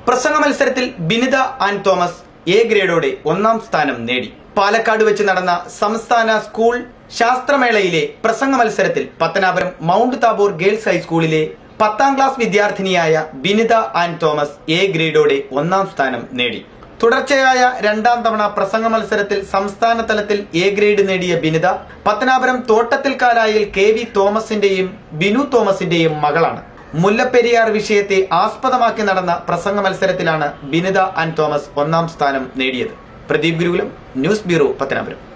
പ്രസംഗ മത്സരത്തിൽ ബിനിത ആൻഡ് തോമസ് എ ഗ്രേഡോടെ ഒന്നാം സ്ഥാനം നേടി പാലക്കാട് വെച്ച് നടന്ന സംസ്ഥാന സ്കൂൾ ശാസ്ത്രമേളയിലെ പ്രസംഗ മത്സരത്തിൽ പത്തനാപുരം മൗണ്ട് താബോർ ഗേൾസ് ഹൈസ്കൂളിലെ പത്താം ക്ലാസ് വിദ്യാർത്ഥിനിയായ ബിനിത ആൻഡ് തോമസ് എ ഗ്രേഡോടെ ഒന്നാം സ്ഥാനം നേടി തുടർച്ചയായ രണ്ടാം തവണ പ്രസംഗ മത്സരത്തിൽ സംസ്ഥാന തലത്തിൽ എ ഗ്രേഡ് നേടിയ ബിനിത പത്തനാപുരം തോട്ടത്തിൽ കാലായിൽ കെ വി തോമസിന്റെയും ബിനു തോമസിന്റെയും മകളാണ് മുല്ലപ്പെരിയാർ വിഷയത്തെ ആസ്പദമാക്കി നടന്ന പ്രസംഗ മത്സരത്തിലാണ് ബിനിത ആൻഡ് തോമസ് ഒന്നാം സ്ഥാനം നേടിയത് പ്രദീപ് ഗുരുകുലം ന്യൂസ് ബ്യൂറോ പത്തനാപുരം